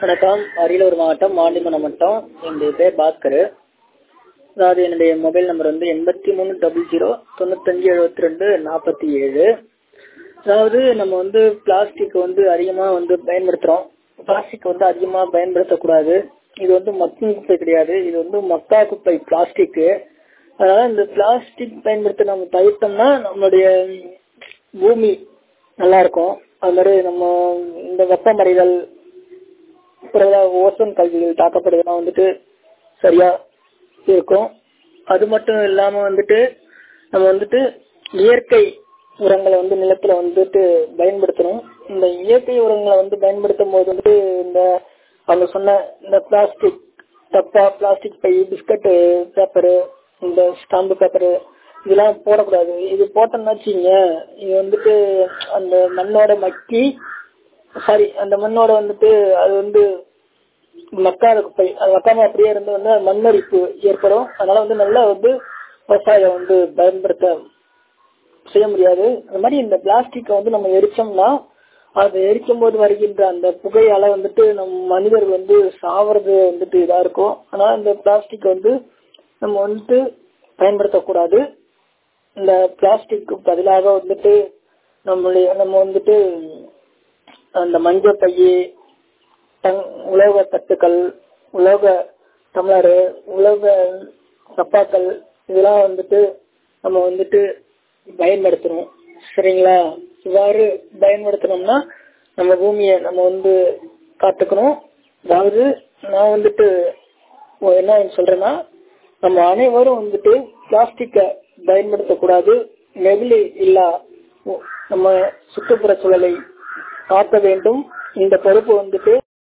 வணக்கம் அரியலூர் மாவட்டம் மாண்டிமனம் வட்டம் என்னுடைய பேர் பாஸ்கர் அதாவது என்னுடைய மொபைல் நம்பர் வந்து எண்பத்தி மூணு டபுள் ஜீரோ தொண்ணூத்தஞ்சு எழுபத்தி ரெண்டு நாற்பத்தி ஏழு அதாவது நம்ம வந்து பிளாஸ்டிக் வந்து அதிகமாக வந்து பயன்படுத்துகிறோம் பிளாஸ்டிக் வந்து அதிகமாக பயன்படுத்தக்கூடாது இது வந்து மக்கும் குப்பை கிடையாது இது வந்து மக்கா குப்பை பிளாஸ்டிக்கு அதனால இந்த பிளாஸ்டிக் பயன்படுத்த நம்ம தவிர்த்தோம்னா நம்மளுடைய பூமி நல்லா இருக்கும் அது மாதிரி நம்ம இந்த வெப்பமடைதல் அப்புறம் ஓசோன் கல்விகள் தாக்கப்படுதெல்லாம் வந்துட்டு சரியா இருக்கும் அது மட்டும் இல்லாம வந்துட்டு நம்ம வந்துட்டு இயற்கை உரங்களை வந்து நிலத்துல வந்துட்டு பயன்படுத்தணும் இந்த இயற்கை உரங்களை வந்து பயன்படுத்தும் போது வந்துட்டு இந்த அவங்க சொன்ன இந்த பிளாஸ்டிக் டப்பா பிளாஸ்டிக் பை பிஸ்கட் பேப்பரு இந்த ஸ்டாம்பு பேப்பரு இதெல்லாம் போடக்கூடாது இது போட்டோம்னா வச்சுங்க இது வந்துட்டு அந்த மண்ணோட மக்கி சாரி அந்த மண்ணோட வந்துட்டு அது வந்து மக்காத குப்பை அது மக்காம அப்படியே இருந்து வந்து மண்ணரிப்பு ஏற்படும் அதனால வந்து நல்லா வந்து விவசாயம் வந்து பயன்படுத்த செய்ய முடியாது அது மாதிரி இந்த பிளாஸ்டிக்கை வந்து நம்ம எரிச்சோம்னா அது எரிக்கும் போது வருகின்ற அந்த புகையால வந்துட்டு நம் மனிதர்கள் வந்து சாவறது வந்துட்டு இதா இருக்கும் அதனால இந்த பிளாஸ்டிக் வந்து நம்ம வந்துட்டு பயன்படுத்தக்கூடாது இந்த பிளாஸ்டிக்கு பதிலாக வந்துட்டு நம்மளுடைய நம்ம வந்துட்டு அந்த மஞ்சள் பைய உலோக தட்டுக்கள் உலோக டம்ளரு உலோக சப்பாக்கள் இதெல்லாம் வந்துட்டு நம்ம வந்துட்டு பயன்படுத்தணும் சரிங்களா இவ்வாறு பயன்படுத்தணும்னா நம்ம பூமியை நம்ம வந்து காத்துக்கணும் அதாவது நான் வந்துட்டு என்ன சொல்றேன்னா நம்ம அனைவரும் வந்துட்டு பிளாஸ்டிக்கை பயன்படுத்தக்கூடாது நெகிழி இல்லா நம்ம சுற்றுப்புற சூழலை காக்க வேண்டும் இந்த பொறுப்பு வந்துட்டு